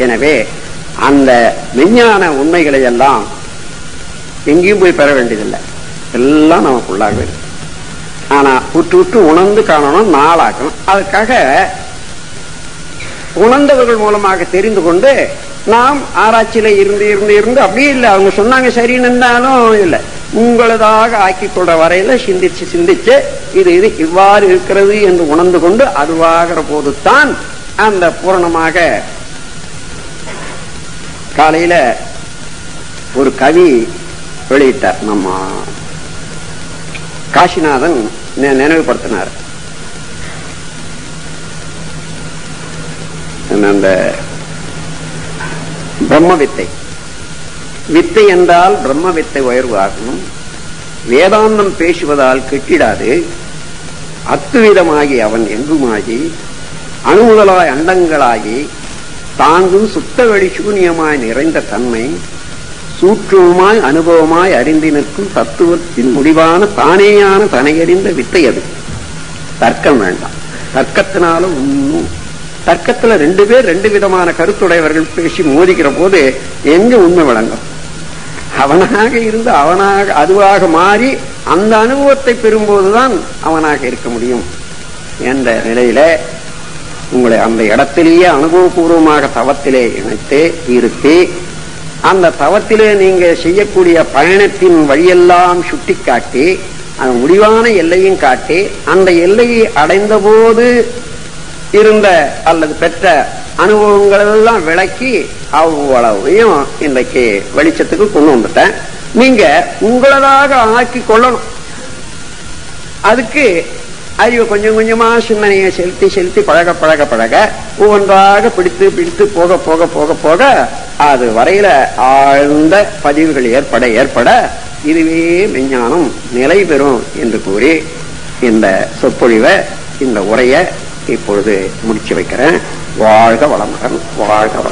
எனவே அந்த விஞ்ஞான உண்மைகளை எல்லாம் எங்கேயும் போய் பெற வேண்டியதில்லை எல்லாம் நமக்குள்ளாக இருக்கு ஆனா உற்று உற்று உணர்ந்து காணணும் நாளாக்கணும் அதுக்காக உணர்ந்தவர்கள் மூலமாக தெரிந்து கொண்டு நாம் ஆராய்ச்சியில இருந்து இருந்து இருந்து அப்படியே இல்லை அவங்க சொன்னாங்க சரின்னு இருந்தாலும் இல்லை உங்களதாக ஆக்கிக் கொள்ற வரையில சிந்திச்சு சிந்திச்சு இது இது இவ்வாறு இருக்கிறது என்று உணர்ந்து கொண்டு அதுவாகிற போதுதான் அந்த பூரணமாக காலையில ஒரு கவி வெளியிட்டார் நம்ம காசிநாதன் நி- நினைவுபடுத்தினார் அந்த பிரம்ம வித்தை வித்தை என்றால் பிரம்ம வித்தை உயர்வாகும் வேதாந்தம் பேசுவதால் கெட்டிடாது அத்துவிதமாகி அவன் எங்குமாகி அணுமுதலாய் அண்டங்களாகி தாங்கும் சுத்த வெளி சூன்யமாய் நிறைந்த தன்மை சூற்றுமாய் அனுபவமாய் அறிந்து நிற்கும் தத்துவத்தின் முடிவான தானேயான தனையறிந்த வித்தை அது தர்க்கம் வேண்டாம் தர்க்கத்தினால ஒன்னும் தர்க்கத்துல ரெண்டு பேர் ரெண்டு விதமான கருத்துடையவர்கள் பேசி மோதிக்கிற போது எங்க உண்மை விளங்கும் அவனாக இருந்து அவனாக அதுவாக மாறி அந்த அனுபவத்தை பெறும்போதுதான் அவனாக இருக்க முடியும் என்ற நிலையில உங்களை அந்த இடத்திலேயே அனுபவபூர்வமாக தவத்திலே இணைத்து இருத்தி அந்த தவத்திலே நீங்க செய்யக்கூடிய பயணத்தின் வழியெல்லாம் சுட்டிக்காட்டி அந்த முடிவான எல்லையும் காட்டி அந்த எல்லையை அடைந்த போது இருந்த அல்லது பெற்ற அனுபவங்கள் எல்லாம் விளக்கி அவ்வளவையும் இன்றைக்கு வெளிச்சத்துக்கு கொண்டு வந்துட்டேன் நீங்க உங்களதாக ஆக்கி கொள்ளணும் அதுக்கு அறிவு கொஞ்சம் கொஞ்சமா சிந்தனையை செலுத்தி செலுத்தி பழக பழக பழக ஒவ்வொன்றாக பிடித்து பிடித்து போக போக போக போக அது வரையில ஆழ்ந்த பதிவுகள் ஏற்பட ஏற்பட இதுவே விஞ்ஞானம் நிலை பெறும் என்று கூறி இந்த சொற்பொழிவை இந்த உரையை இப்பொழுது முடிச்சு வைக்கிறேன் வாழ்க வளமுடன் வாழ்க வளம்